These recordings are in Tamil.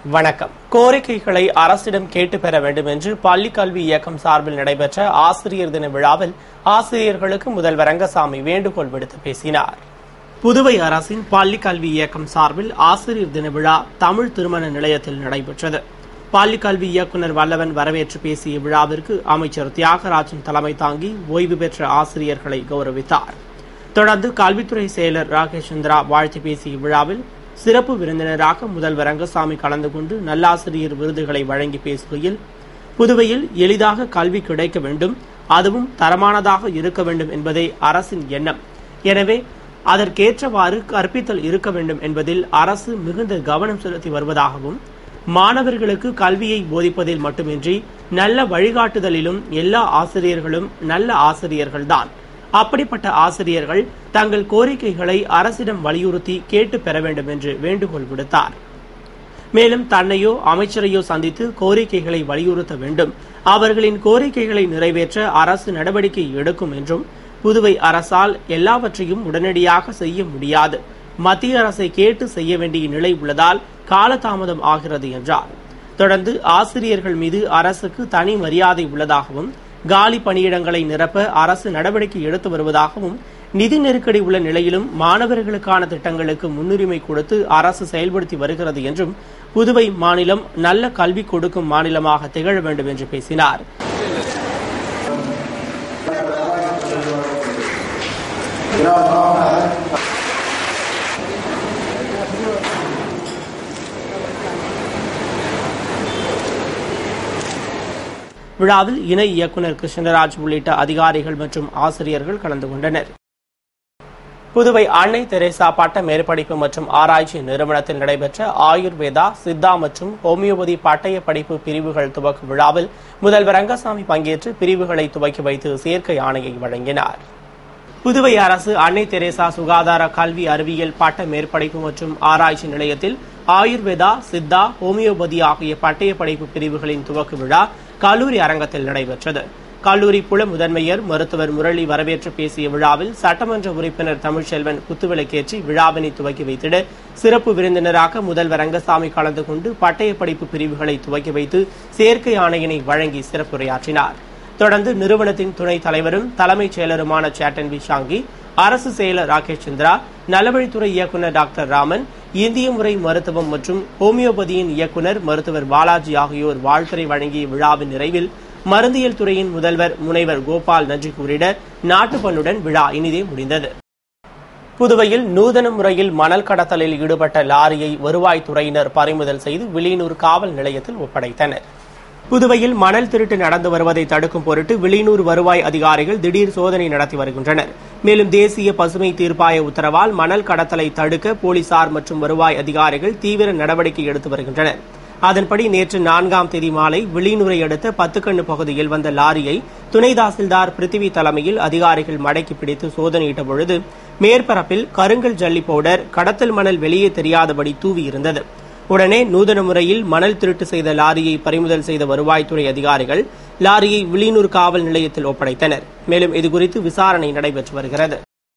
வணக்கம் கோரிக்கைகளை அரசிடம் கேட்டு பெற வேண்டும் என்று பள்ளிக் கல்வி இயக்கம் சார்பில் நடைபெற்ற ஆசிரியர் தின விழாவில் ஆசிரியர்களுக்கு முதல்வர் ரங்கசாமி வேண்டுகோள் விடுத்து பேசினார் புதுவை அரசின் பள்ளிக் கல்வி இயக்கம் சார்பில் ஆசிரியர் தின விழா தமிழ் திருமண நிலையத்தில் நடைபெற்றது பள்ளிக் கல்வி இயக்குநர் வல்லவன் வரவேற்று பேசிய விழாவிற்கு அமைச்சர் தியாகராஜன் தலைமை தாங்கி ஓய்வு பெற்ற ஆசிரியர்களை கௌரவித்தார் தொடர்ந்து கல்வித்துறை செயலர் ராகேஷ் சந்திரா வாழ்த்து பேசிய விழாவில் சிறப்பு விருந்தினராக முதல்வர் ரங்கசாமி கலந்து கொண்டு நல்லாசிரியர் விருதுகளை வழங்கி பேசுகையில் புதுவையில் எளிதாக கல்வி கிடைக்க வேண்டும் அதுவும் தரமானதாக இருக்க வேண்டும் என்பதே அரசின் எண்ணம் எனவே அதற்கேற்றவாறு கற்பித்தல் இருக்க வேண்டும் என்பதில் அரசு மிகுந்த கவனம் செலுத்தி வருவதாகவும் மாணவர்களுக்கு கல்வியை போதிப்பதில் மட்டுமின்றி நல்ல வழிகாட்டுதலிலும் எல்லா ஆசிரியர்களும் நல்ல ஆசிரியர்கள்தான் அப்படிப்பட்ட ஆசிரியர்கள் தங்கள் கோரிக்கைகளை அரசிடம் வலியுறுத்தி கேட்டு பெற வேண்டும் என்று வேண்டுகோள் விடுத்தார் மேலும் தன்னையோ அமைச்சரையோ சந்தித்து கோரிக்கைகளை வலியுறுத்த வேண்டும் அவர்களின் கோரிக்கைகளை நிறைவேற்ற அரசு நடவடிக்கை எடுக்கும் என்றும் புதுவை அரசால் எல்லாவற்றையும் உடனடியாக செய்ய முடியாது மத்திய அரசை கேட்டு செய்ய வேண்டிய நிலை உள்ளதால் காலதாமதம் ஆகிறது என்றார் தொடர்ந்து ஆசிரியர்கள் மீது அரசுக்கு தனி மரியாதை உள்ளதாகவும் காலி பணியிடங்களை நிரப்ப அரசு நடவடிக்கை எடுத்து வருவதாகவும் நிதி நெருக்கடி உள்ள நிலையிலும் மாணவர்களுக்கான திட்டங்களுக்கு முன்னுரிமை கொடுத்து அரசு செயல்படுத்தி வருகிறது என்றும் புதுவை மாநிலம் நல்ல கல்வி கொடுக்கும் மாநிலமாக திகழ வேண்டும் என்று பேசினார் விழாவில் இணை இயக்குநர் கிருஷ்ணராஜ் உள்ளிட்ட அதிகாரிகள் மற்றும் ஆசிரியர்கள் கலந்து கொண்டனர் புதுவை அன்னை தெரேசா பட்ட மேற்படிப்பு மற்றும் ஆராய்ச்சி நிறுவனத்தில் நடைபெற்ற ஆயுர்வேதா சித்தா மற்றும் ஹோமியோபதி பட்டய படிப்பு பிரிவுகள் துவக்க விழாவில் முதல்வர் ரங்கசாமி பங்கேற்று பிரிவுகளை துவக்கி வைத்து சேர்க்கை ஆணையை வழங்கினார் புதுவை அரசு அன்னை தெரேசா சுகாதார கல்வி அறிவியல் பட்ட மேற்படிப்பு மற்றும் ஆராய்ச்சி நிலையத்தில் ஆயுர்வேதா சித்தா ஹோமியோபதி ஆகிய பட்டய படிப்பு பிரிவுகளின் துவக்க விழா கல்லூரி அரங்கத்தில் நடைபெற்றது கல்லூரி புல முதன்மையர் மருத்துவர் முரளி வரவேற்று பேசிய விழாவில் சட்டமன்ற உறுப்பினர் தமிழ்ச்செல்வன் குத்துவிளக்கேற்றி விழாவினை துவக்கி வைத்திட சிறப்பு விருந்தினராக முதல்வர் ரங்கசாமி கலந்து கொண்டு பட்டய படிப்பு பிரிவுகளை துவக்கி வைத்து சேர்க்கை ஆணையினை வழங்கி சிறப்புரையாற்றினார் தொடர்ந்து நிறுவனத்தின் துணைத் தலைவரும் தலைமைச் செயலருமான சேட்டன் வி ஷாங்கி அரசு செயலர் ராகேஷ் சந்திரா நலவழித்துறை இயக்குநர் டாக்டர் ராமன் இந்திய முறை மருத்துவம் மற்றும் ஹோமியோபதியின் இயக்குநர் மருத்துவர் பாலாஜி ஆகியோர் வாழ்த்துரை வழங்கிய விழாவின் நிறைவில் மருந்தியல் துறையின் முதல்வர் முனைவர் கோபால் நன்றி கூறிட நாட்டுப்பண்ணுடன் விழா இனிதே முடிந்தது புதுவையில் நூதன முறையில் மணல் கடத்தலில் ஈடுபட்ட லாரியை வருவாய்த்துறையினர் பறிமுதல் செய்து வில்லியனூர் காவல் நிலையத்தில் ஒப்படைத்தனர் புதுவையில் மணல் திருட்டு நடந்து வருவதை தடுக்கும் பொருட்டு வில்லியனூர் வருவாய் அதிகாரிகள் திடீர் சோதனை நடத்தி வருகின்றனர் மேலும் தேசிய பசுமை தீர்ப்பாய உத்தரவால் மணல் கடத்தலை தடுக்க போலீசார் மற்றும் வருவாய் அதிகாரிகள் தீவிர நடவடிக்கை எடுத்து வருகின்றனர் அதன்படி நேற்று நான்காம் தேதி மாலை வில்லியனூரை அடுத்த பத்துக்கண்ணு பகுதியில் வந்த லாரியை துணை தாசில்தார் பிருத்திவி தலைமையில் அதிகாரிகள் மடக்கி பிடித்து சோதனையிட்ட பொழுது மேற்பரப்பில் கருங்கல் ஜல்லி பவுடர் கடத்தல் மணல் வெளியே தெரியாதபடி தூவியிருந்தது உடனே நூதன முறையில் மணல் திருட்டு செய்த லாரியை பறிமுதல் செய்த வருவாய்த்துறை அதிகாரிகள் லாரியை வில்லியனூர் காவல் நிலையத்தில் ஒப்படைத்தனர் மேலும் இதுகுறித்து விசாரணை நடைபெற்று வருகிறது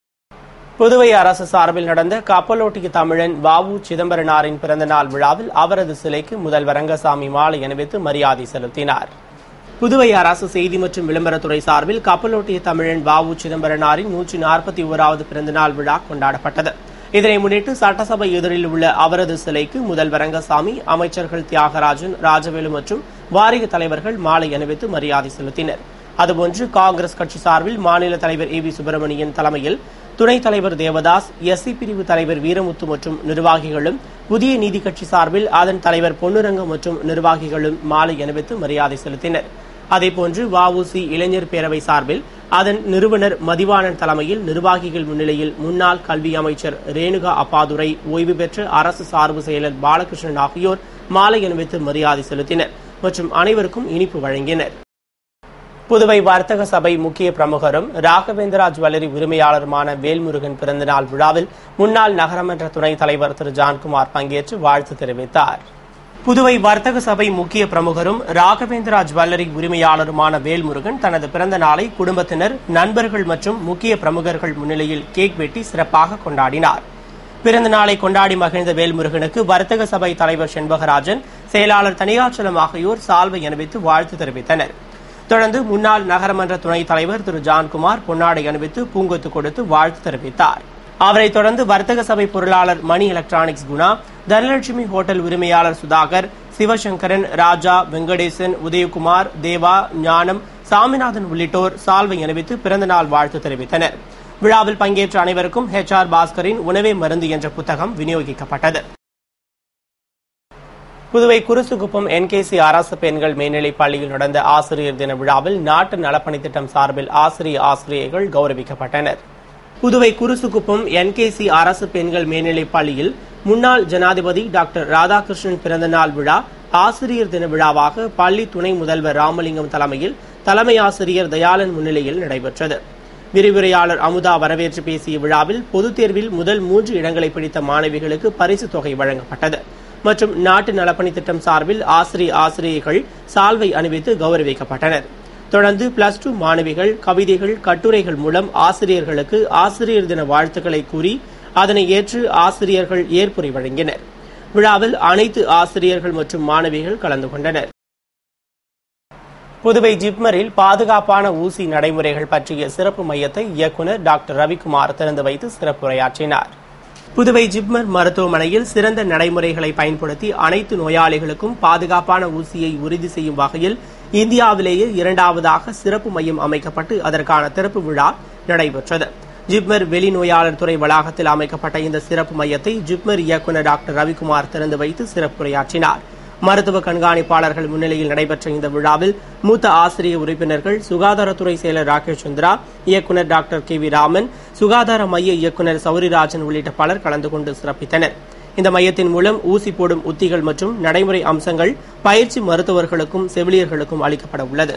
புதுவை அரசு சார்பில் நடந்த கப்பலோட்டிய தமிழன் வாவு சிதம்பரனாரின் பிறந்தநாள் விழாவில் அவரது சிலைக்கு முதல்வர் ரங்கசாமி மாலை அணிவித்து மரியாதை செலுத்தினார் புதுவை அரசு செய்தி மற்றும் விளம்பரத்துறை சார்பில் கப்பலோட்டிய தமிழன் வாவு சிதம்பரனாரின் நூற்றி நாற்பத்தி ஓராவது பிறந்தநாள் விழா கொண்டாடப்பட்டது இதனை முன்னிட்டு சட்டசபை எதிரில் உள்ள அவரது சிலைக்கு முதல்வர் ரங்கசாமி அமைச்சர்கள் தியாகராஜன் ராஜவேலு மற்றும் வாரிய தலைவர்கள் மாலை அணிவித்து மரியாதை செலுத்தினர் அதுபோன்று காங்கிரஸ் கட்சி சார்பில் மாநில தலைவர் ஏ வி சுப்பிரமணியன் தலைமையில் துணைத் தலைவர் தேவதாஸ் எஸ்சி பிரிவு தலைவர் வீரமுத்து மற்றும் நிர்வாகிகளும் புதிய நீதி கட்சி சார்பில் அதன் தலைவர் பொன்னுரங்கம் மற்றும் நிர்வாகிகளும் மாலை அணிவித்து மரியாதை செலுத்தினர் அதேபோன்று வஉசி இளைஞர் பேரவை சார்பில் அதன் நிறுவனர் மதிவாணன் தலைமையில் நிர்வாகிகள் முன்னிலையில் முன்னாள் கல்வி அமைச்சர் ரேணுகா அப்பாதுரை ஓய்வு பெற்ற அரசு சார்பு செயலர் பாலகிருஷ்ணன் ஆகியோர் மாலை அணிவித்து மரியாதை செலுத்தினர் மற்றும் அனைவருக்கும் இனிப்பு வழங்கினர் புதுவை வர்த்தக சபை முக்கிய பிரமுகரும் ராகவேந்திரா ஜுவல்லரி உரிமையாளருமான வேல்முருகன் பிறந்தநாள் விழாவில் முன்னாள் நகரமன்ற துணைத் தலைவர் திரு ஜான்குமார் பங்கேற்று வாழ்த்து தெரிவித்தார் புதுவை வர்த்தக சபை முக்கிய பிரமுகரும் ராகவேந்திரா ஜுவல்லரி உரிமையாளருமான வேல்முருகன் தனது பிறந்த நாளை குடும்பத்தினர் நண்பர்கள் மற்றும் முக்கிய பிரமுகர்கள் முன்னிலையில் கேக் வெட்டி சிறப்பாக கொண்டாடினார் பிறந்த நாளை கொண்டாடி மகிழ்ந்த வேல்முருகனுக்கு வர்த்தக சபை தலைவர் செண்பகராஜன் செயலாளர் தனியாச்சலம் ஆகியோர் சால்வை அணிவித்து வாழ்த்து தெரிவித்தனர் தொடர்ந்து முன்னாள் நகரமன்ற துணைத் தலைவர் திரு ஜான்குமார் பொன்னாடை அணிவித்து பூங்கொத்து கொடுத்து வாழ்த்து தெரிவித்தார் அவரைத் தொடர்ந்து வர்த்தக சபை பொருளாளர் மணி எலக்ட்ரானிக்ஸ் குணா தனலட்சுமி ஹோட்டல் உரிமையாளர் சுதாகர் சிவசங்கரன் ராஜா வெங்கடேசன் உதயகுமார் தேவா ஞானம் சாமிநாதன் உள்ளிட்டோர் சால்வை அணிவித்து பிறந்தநாள் வாழ்த்து தெரிவித்தனர் விழாவில் பங்கேற்ற அனைவருக்கும் ஹெச் ஆர் பாஸ்கரின் உணவே மருந்து என்ற புத்தகம் விநியோகிக்கப்பட்டது புதுவை குருசுகுப்பம் என்கேசி அரசு பெண்கள் மேல்நிலைப் பள்ளியில் நடந்த ஆசிரியர் தின விழாவில் நாட்டு நலப்பணி திட்டம் சார்பில் ஆசிரிய ஆசிரியர்கள் கௌரவிக்கப்பட்டனர் புதுவை குருசுகுப்பம் என்கேசி அரசு பெண்கள் மேல்நிலைப் பள்ளியில் முன்னாள் ஜனாதிபதி டாக்டர் ராதாகிருஷ்ணன் பிறந்தநாள் விழா ஆசிரியர் தின விழாவாக பள்ளி துணை முதல்வர் ராமலிங்கம் தலைமையில் தலைமை ஆசிரியர் தயாளன் முன்னிலையில் நடைபெற்றது விரிவுரையாளர் அமுதா வரவேற்று பேசிய விழாவில் பொதுத் தேர்வில் முதல் மூன்று இடங்களை பிடித்த மாணவிகளுக்கு பரிசு தொகை வழங்கப்பட்டது மற்றும் நாட்டு நலப்பணி திட்டம் சார்பில் ஆசிரிய ஆசிரியர்கள் சால்வை அணிவித்து கௌரவிக்கப்பட்டனர் தொடர்ந்து பிளஸ் டூ மாணவிகள் கவிதைகள் கட்டுரைகள் மூலம் ஆசிரியர்களுக்கு ஆசிரியர் தின வாழ்த்துக்களை கூறி அதனை ஏற்று ஆசிரியர்கள் ஏற்புரை வழங்கினர் விழாவில் அனைத்து ஆசிரியர்கள் மற்றும் மாணவிகள் கலந்து கொண்டனர் புதுவை ஜிப்மரில் பாதுகாப்பான ஊசி நடைமுறைகள் பற்றிய சிறப்பு மையத்தை இயக்குநர் டாக்டர் ரவிக்குமார் திறந்து வைத்து சிறப்புரையாற்றினார் புதுவை ஜிப்மர் மருத்துவமனையில் சிறந்த நடைமுறைகளை பயன்படுத்தி அனைத்து நோயாளிகளுக்கும் பாதுகாப்பான ஊசியை உறுதி செய்யும் வகையில் இந்தியாவிலேயே இரண்டாவதாக சிறப்பு மையம் அமைக்கப்பட்டு அதற்கான திறப்பு விழா நடைபெற்றது ஜிப்மர் வெளிநோயாளர் துறை வளாகத்தில் அமைக்கப்பட்ட இந்த சிறப்பு மையத்தை ஜிப்மர் இயக்குநர் டாக்டர் ரவிக்குமார் திறந்து வைத்து சிறப்புரையாற்றினார் மருத்துவ கண்காணிப்பாளர்கள் முன்னிலையில் நடைபெற்ற இந்த விழாவில் மூத்த ஆசிரிய உறுப்பினர்கள் சுகாதாரத்துறை செயலர் ராகேஷ் சந்திரா இயக்குநர் டாக்டர் கே வி ராமன் சுகாதார மைய இயக்குநர் சௌரிராஜன் உள்ளிட்ட பலர் கலந்து கொண்டு சிறப்பித்தனர் இந்த மையத்தின் மூலம் ஊசி போடும் உத்திகள் மற்றும் நடைமுறை அம்சங்கள் பயிற்சி மருத்துவர்களுக்கும் செவிலியர்களுக்கும் அளிக்கப்பட உள்ளது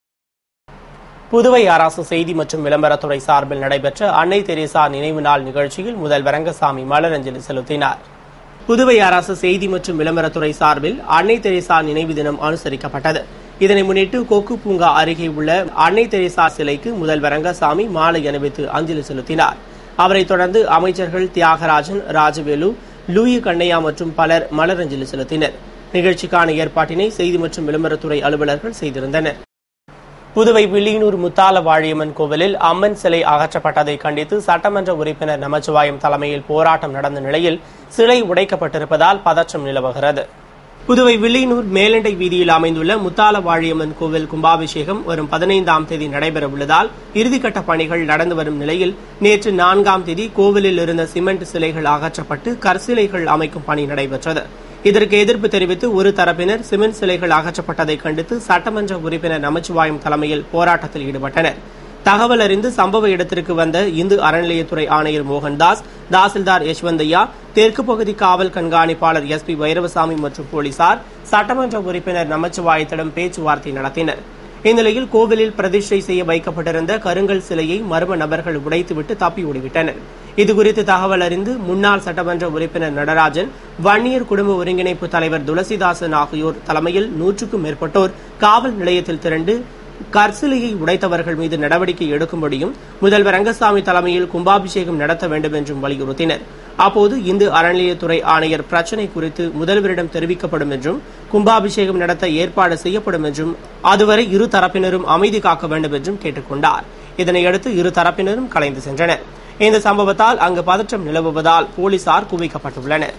புதுவை அரசு செய்தி மற்றும் விளம்பரத்துறை சார்பில் நடைபெற்ற அன்னை தெரேசா நினைவு நாள் நிகழ்ச்சியில் முதல்வர் ரங்கசாமி மலரஞ்சலி செலுத்தினார் புதுவை அரசு செய்தி மற்றும் விளம்பரத்துறை சார்பில் அன்னை தெரேசா நினைவு தினம் அனுசரிக்கப்பட்டது இதனை முன்னிட்டு கொக்கு பூங்கா அருகே உள்ள அன்னை தெரேசா சிலைக்கு முதல்வர் ரங்கசாமி மாலை அணிவித்து அஞ்சலி செலுத்தினார் அவரைத் தொடர்ந்து அமைச்சர்கள் தியாகராஜன் ராஜவேலு லூயி கண்ணையா மற்றும் பலர் மலரஞ்சலி செலுத்தினர் நிகழ்ச்சிக்கான ஏற்பாட்டினை செய்தி மற்றும் விளம்பரத்துறை அலுவலர்கள் செய்திருந்தனர் புதுவை வில்லியனூர் முத்தால வாழியம்மன் கோவிலில் அம்மன் சிலை அகற்றப்பட்டதை கண்டித்து சட்டமன்ற உறுப்பினர் நமச்சிவாயம் தலைமையில் போராட்டம் நடந்த நிலையில் சிலை உடைக்கப்பட்டிருப்பதால் பதற்றம் நிலவுகிறது புதுவை வில்லியனூர் மேலண்டை வீதியில் அமைந்துள்ள முத்தால வாழியம்மன் கோவில் கும்பாபிஷேகம் வரும் பதினைந்தாம் தேதி நடைபெற உள்ளதால் இறுதிக்கட்ட பணிகள் நடந்து வரும் நிலையில் நேற்று நான்காம் தேதி கோவிலில் இருந்த சிமெண்ட் சிலைகள் அகற்றப்பட்டு கற்சிலைகள் அமைக்கும் பணி நடைபெற்றது இதற்கு எதிர்ப்பு தெரிவித்து ஒரு தரப்பினர் சிமெண்ட் சிலைகள் அகற்றப்பட்டதை கண்டித்து சட்டமன்ற உறுப்பினர் நமச்சிவாயம் தலைமையில் போராட்டத்தில் ஈடுபட்டனர் தகவல் அறிந்து சம்பவ இடத்திற்கு வந்த இந்து அறநிலையத்துறை ஆணையர் மோகன்தாஸ் தாசில்தார் யஷ்வந்தையா தெற்கு பகுதி காவல் கண்காணிப்பாளர் எஸ் பி வைரவசாமி மற்றும் போலீசார் சட்டமன்ற உறுப்பினர் நமச்சிவாயத்திடம் பேச்சுவார்த்தை நடத்தினர் இந்நிலையில் கோவிலில் பிரதிஷ்டை செய்ய வைக்கப்பட்டிருந்த கருங்கல் சிலையை மர்ம நபர்கள் உடைத்துவிட்டு தப்பி ஓடிவிட்டனர் இதுகுறித்து தகவல் அறிந்து முன்னாள் சட்டமன்ற உறுப்பினர் நடராஜன் வன்னியர் குடும்ப ஒருங்கிணைப்பு தலைவர் துளசிதாசன் ஆகியோர் தலைமையில் நூற்றுக்கும் மேற்பட்டோர் காவல் நிலையத்தில் திரண்டு கற்சிலையை உடைத்தவர்கள் மீது நடவடிக்கை எடுக்கும்படியும் முதல்வர் ரங்கசாமி தலைமையில் கும்பாபிஷேகம் நடத்த வேண்டும் என்றும் வலியுறுத்தினர் அப்போது இந்து அறநிலையத்துறை ஆணையர் பிரச்சினை குறித்து முதல்வரிடம் தெரிவிக்கப்படும் என்றும் கும்பாபிஷேகம் நடத்த ஏற்பாடு செய்யப்படும் என்றும் அதுவரை இரு தரப்பினரும் அமைதி காக்க வேண்டும் என்றும் கேட்டுக்கொண்டார் இதனையடுத்து இரு தரப்பினரும் கலைந்து சென்றனர் இந்த சம்பவத்தால் அங்கு பதற்றம் நிலவுவதால் போலீசார் குவிக்கப்பட்டுள்ளனர்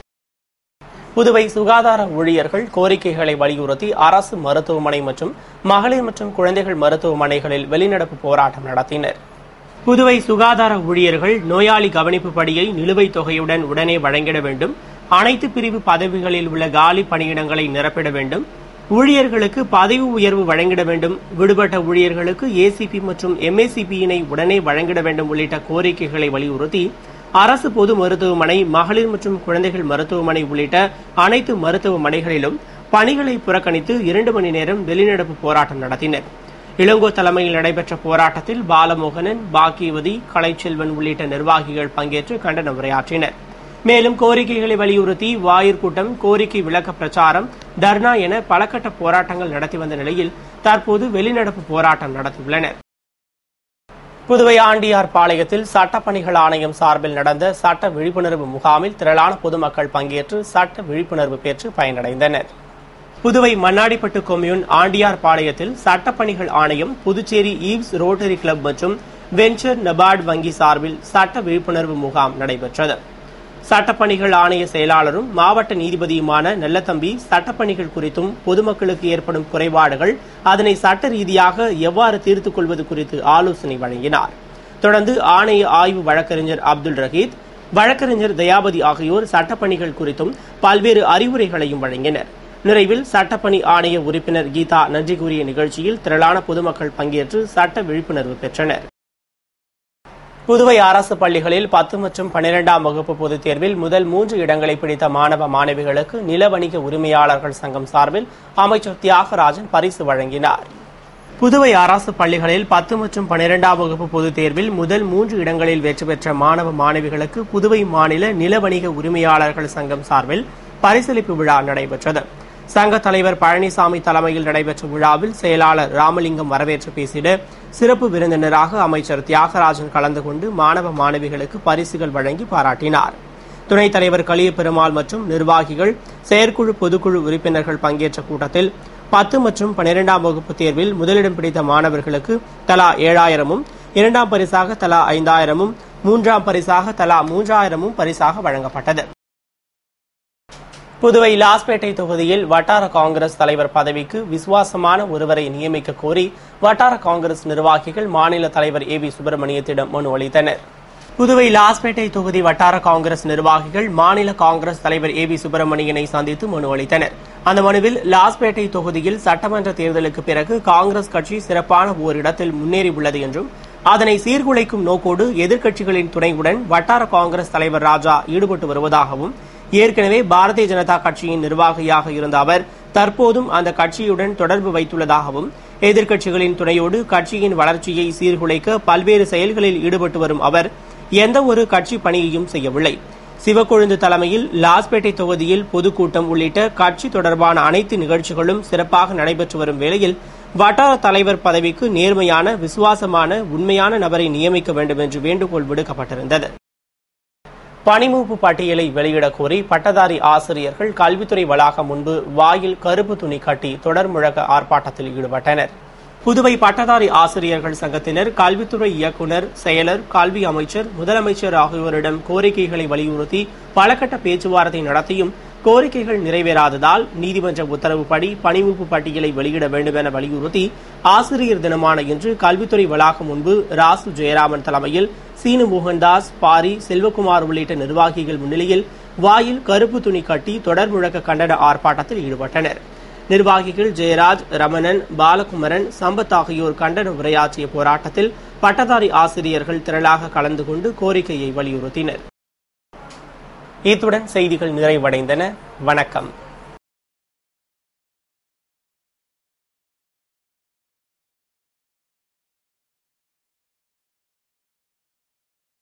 புதுவை சுகாதார ஊழியர்கள் கோரிக்கைகளை வலியுறுத்தி அரசு மருத்துவமனை மற்றும் மகளிர் மற்றும் குழந்தைகள் மருத்துவமனைகளில் வெளிநடப்பு போராட்டம் நடத்தினர் புதுவை சுகாதார ஊழியர்கள் நோயாளி கவனிப்பு படியை நிலுவைத் தொகையுடன் உடனே வழங்கிட வேண்டும் அனைத்து பிரிவு பதவிகளில் உள்ள காலி பணியிடங்களை நிரப்பிட வேண்டும் ஊழியர்களுக்கு பதவி உயர்வு வழங்கிட வேண்டும் விடுபட்ட ஊழியர்களுக்கு ஏசிபி மற்றும் எம்ஏசிபியினை உடனே வழங்கிட வேண்டும் உள்ளிட்ட கோரிக்கைகளை வலியுறுத்தி அரசு பொது மருத்துவமனை மகளிர் மற்றும் குழந்தைகள் மருத்துவமனை உள்ளிட்ட அனைத்து மருத்துவமனைகளிலும் பணிகளை புறக்கணித்து இரண்டு மணி நேரம் வெளிநடப்பு போராட்டம் நடத்தினர் இளங்கோ தலைமையில் நடைபெற்ற போராட்டத்தில் பாலமோகனன் பாக்கியவதி கலைச்செல்வன் உள்ளிட்ட நிர்வாகிகள் பங்கேற்று கண்டன உரையாற்றினர் மேலும் கோரிக்கைகளை வலியுறுத்தி வாயிற் கூட்டம் கோரிக்கை விளக்க பிரச்சாரம் தர்ணா என பலகட்ட போராட்டங்கள் நடத்தி வந்த நிலையில் தற்போது வெளிநடப்பு போராட்டம் நடத்தியுள்ளனர் புதுவை ஆண்டியார் பாளையத்தில் சட்டப்பணிகள் ஆணையம் சார்பில் நடந்த சட்ட விழிப்புணர்வு முகாமில் திரளான பொதுமக்கள் பங்கேற்று சட்ட விழிப்புணர்வு பெற்று பயனடைந்தனர் புதுவை மண்ணாடிப்பட்டு கொம்யூன் ஆண்டியார் பாளையத்தில் சட்டப்பணிகள் ஆணையம் புதுச்சேரி ஈவ்ஸ் ரோட்டரி கிளப் மற்றும் வெஞ்சர் நபார்டு வங்கி சார்பில் சட்ட விழிப்புணர்வு முகாம் நடைபெற்றது சட்டப்பணிகள் ஆணைய செயலாளரும் மாவட்ட நீதிபதியுமான நல்லதம்பி சட்டப்பணிகள் குறித்தும் பொதுமக்களுக்கு ஏற்படும் குறைபாடுகள் அதனை சட்ட ரீதியாக எவ்வாறு தீர்த்துக் கொள்வது குறித்து ஆலோசனை வழங்கினார் தொடர்ந்து ஆணைய ஆய்வு வழக்கறிஞர் அப்துல் ரஹீத் வழக்கறிஞர் தயாபதி ஆகியோர் சட்டப்பணிகள் குறித்தும் பல்வேறு அறிவுரைகளையும் வழங்கினர் நிறைவில் சட்டப்பணி ஆணைய உறுப்பினர் கீதா நன்றி கூறிய நிகழ்ச்சியில் திரளான பொதுமக்கள் பங்கேற்று சட்ட விழிப்புணர்வு பெற்றனர் புதுவை அரசு பள்ளிகளில் பத்து மற்றும் பன்னிரெண்டாம் வகுப்பு பொதுத் தேர்வில் முதல் மூன்று இடங்களை பிடித்த மாணவ மாணவிகளுக்கு நில வணிக உரிமையாளர்கள் சங்கம் சார்பில் அமைச்சர் தியாகராஜன் பரிசு வழங்கினார் புதுவை அரசு பள்ளிகளில் பத்து மற்றும் பன்னிரெண்டாம் வகுப்பு பொதுத் தேர்வில் முதல் மூன்று இடங்களில் வெற்றி பெற்ற மாணவ மாணவிகளுக்கு புதுவை மாநில நில வணிக உரிமையாளர்கள் சங்கம் சார்பில் பரிசளிப்பு விழா நடைபெற்றது சங்க தலைவர் பழனிசாமி தலைமையில் நடைபெற்ற விழாவில் செயலாளர் ராமலிங்கம் வரவேற்று பேசிட சிறப்பு விருந்தினராக அமைச்சர் தியாகராஜன் கலந்து கொண்டு மாணவ மாணவிகளுக்கு பரிசுகள் வழங்கி பாராட்டினார் துணைத் தலைவர் கலிய பெருமாள் மற்றும் நிர்வாகிகள் செயற்குழு பொதுக்குழு உறுப்பினர்கள் பங்கேற்ற கூட்டத்தில் பத்து மற்றும் பன்னிரெண்டாம் வகுப்பு தேர்வில் முதலிடம் பிடித்த மாணவர்களுக்கு தலா ஏழாயிரமும் இரண்டாம் பரிசாக தலா ஐந்தாயிரமும் மூன்றாம் பரிசாக தலா மூன்றாயிரமும் பரிசாக வழங்கப்பட்டது புதுவை லாஸ்பேட்டை தொகுதியில் வட்டார காங்கிரஸ் தலைவர் பதவிக்கு விசுவாசமான ஒருவரை நியமிக்க கோரி வட்டார காங்கிரஸ் நிர்வாகிகள் மாநில தலைவர் ஏ வி சுப்பிரமணியத்திடம் மனு அளித்தனர் புதுவை லாஸ்பேட்டை தொகுதி வட்டார காங்கிரஸ் நிர்வாகிகள் மாநில காங்கிரஸ் தலைவர் ஏ வி சுப்பிரமணியனை சந்தித்து மனு அளித்தனர் அந்த மனுவில் லாஸ்பேட்டை தொகுதியில் சட்டமன்ற தேர்தலுக்கு பிறகு காங்கிரஸ் கட்சி சிறப்பான ஓரிடத்தில் முன்னேறியுள்ளது என்றும் அதனை சீர்குலைக்கும் நோக்கோடு எதிர்க்கட்சிகளின் துணையுடன் வட்டார காங்கிரஸ் தலைவர் ராஜா ஈடுபட்டு வருவதாகவும் ஏற்கனவே பாரதிய ஜனதா கட்சியின் நிர்வாகியாக இருந்த அவர் தற்போதும் அந்த கட்சியுடன் தொடர்பு வைத்துள்ளதாகவும் எதிர்க்கட்சிகளின் துணையோடு கட்சியின் வளர்ச்சியை சீர்குலைக்க பல்வேறு செயல்களில் ஈடுபட்டு வரும் அவர் எந்த ஒரு கட்சி பணியையும் செய்யவில்லை சிவக்கொழுந்து தலைமையில் லாஸ்பேட்டை தொகுதியில் பொதுக்கூட்டம் உள்ளிட்ட கட்சி தொடர்பான அனைத்து நிகழ்ச்சிகளும் சிறப்பாக நடைபெற்று வரும் வேளையில் வட்டார தலைவர் பதவிக்கு நேர்மையான விசுவாசமான உண்மையான நபரை நியமிக்க வேண்டும் என்று வேண்டுகோள் விடுக்கப்பட்டிருந்தது பணிமூப்பு பட்டியலை வெளியிடக் கோரி பட்டதாரி ஆசிரியர்கள் கல்வித்துறை வளாகம் முன்பு வாயில் கருப்பு துணி கட்டி தொடர் முழக்க ஆர்ப்பாட்டத்தில் ஈடுபட்டனர் புதுவை பட்டதாரி ஆசிரியர்கள் சங்கத்தினர் கல்வித்துறை இயக்குநர் செயலர் கல்வி அமைச்சர் முதலமைச்சர் ஆகியோரிடம் கோரிக்கைகளை வலியுறுத்தி பலகட்ட பேச்சுவார்த்தை நடத்தியும் கோரிக்கைகள் நிறைவேறாததால் நீதிமன்ற உத்தரவுப்படி பணிமூப்பு பட்டியலை வெளியிட வேண்டும் என வலியுறுத்தி ஆசிரியர் தினமான இன்று கல்வித்துறை வளாகம் முன்பு ராசு ஜெயராமன் தலைமையில் சீனு மோகன்தாஸ் பாரி செல்வகுமார் உள்ளிட்ட நிர்வாகிகள் முன்னிலையில் வாயில் கருப்பு துணி கட்டி தொடர் முழக்க கண்டன ஆர்ப்பாட்டத்தில் ஈடுபட்டனர் நிர்வாகிகள் ஜெயராஜ் ரமணன் பாலகுமரன் சம்பத் ஆகியோர் கண்டன உரையாற்றிய போராட்டத்தில் பட்டதாரி ஆசிரியர்கள் திரளாக கலந்து கொண்டு கோரிக்கையை வலியுறுத்தினர் இத்துடன் செய்திகள் நிறைவடைந்தன வணக்கம்